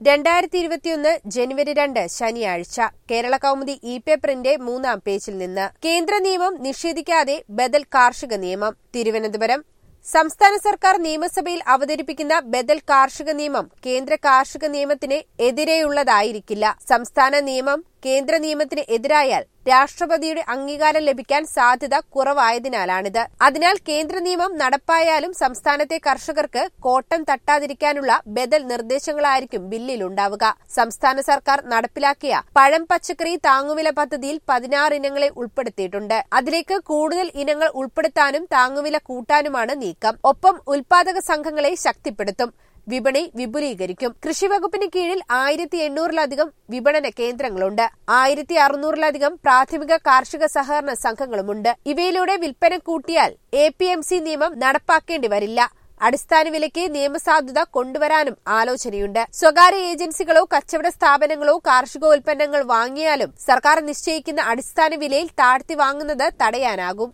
രണ്ടായിരത്തി ഇരുപത്തിയൊന്ന് ജനുവരി രണ്ട് ശനിയാഴ്ച കേരള കൗമുദി ഇ പേപ്പറിന്റെ മൂന്നാം പേജിൽ നിന്ന് കേന്ദ്ര നിയമം നിഷേധിക്കാതെ ബദൽ കാർഷിക നിയമം തിരുവനന്തപുരം സംസ്ഥാന സർക്കാർ നിയമസഭയിൽ അവതരിപ്പിക്കുന്ന ബദൽ കാർഷിക നിയമം കേന്ദ്ര കാർഷിക നിയമത്തിന് എതിരെയുള്ളതായിരിക്കില്ല സംസ്ഥാന നിയമം കേന്ദ്ര നിയമത്തിന് എതിരായാൽ രാഷ്ട്രപതിയുടെ അംഗീകാരം ലഭിക്കാൻ സാധ്യത കുറവായതിനാലാണിത് അതിനാൽ കേന്ദ്ര നിയമം നടപ്പായാലും സംസ്ഥാനത്തെ കർഷകർക്ക് കോട്ടം തട്ടാതിരിക്കാനുള്ള ബദൽ നിർദ്ദേശങ്ങളായിരിക്കും ബില്ലിലുണ്ടാവുക സംസ്ഥാന സർക്കാർ നടപ്പിലാക്കിയ പഴം പച്ചക്കറി താങ്ങുവില പദ്ധതിയിൽ പതിനാറ് ഇനങ്ങളെ ഉൾപ്പെടുത്തിയിട്ടുണ്ട് അതിലേക്ക് കൂടുതൽ ഇനങ്ങൾ ഉൾപ്പെടുത്താനും താങ്ങുവില കൂട്ടാനുമാണ് നീക്കം ഒപ്പം ഉൽപാദക സംഘങ്ങളെ ശക്തിപ്പെടുത്തും വിപണി വിപുലീകരിക്കും കൃഷിവകുപ്പിന് കീഴിൽ ആയിരത്തി എണ്ണൂറിലധികം വിപണന കേന്ദ്രങ്ങളുണ്ട് ആയിരത്തി അറുന്നൂറിലധികം പ്രാഥമിക കാർഷിക സഹകരണ സംഘങ്ങളുമുണ്ട് ഇവയിലൂടെ വിൽപ്പന കൂട്ടിയാൽ എ പി എം സി നിയമം നടപ്പാക്കേണ്ടി വരില്ല അടിസ്ഥാന വിലയ്ക്ക് നിയമസാധുത കൊണ്ടുവരാനും ആലോചനയുണ്ട് സ്വകാര്യ ഏജൻസികളോ കച്ചവട സ്ഥാപനങ്ങളോ കാർഷികോൽപ്പന്നങ്ങൾ വാങ്ങിയാലും സർക്കാർ നിശ്ചയിക്കുന്ന അടിസ്ഥാന വിലയിൽ താഴ്ത്തി വാങ്ങുന്നത് തടയാനാകും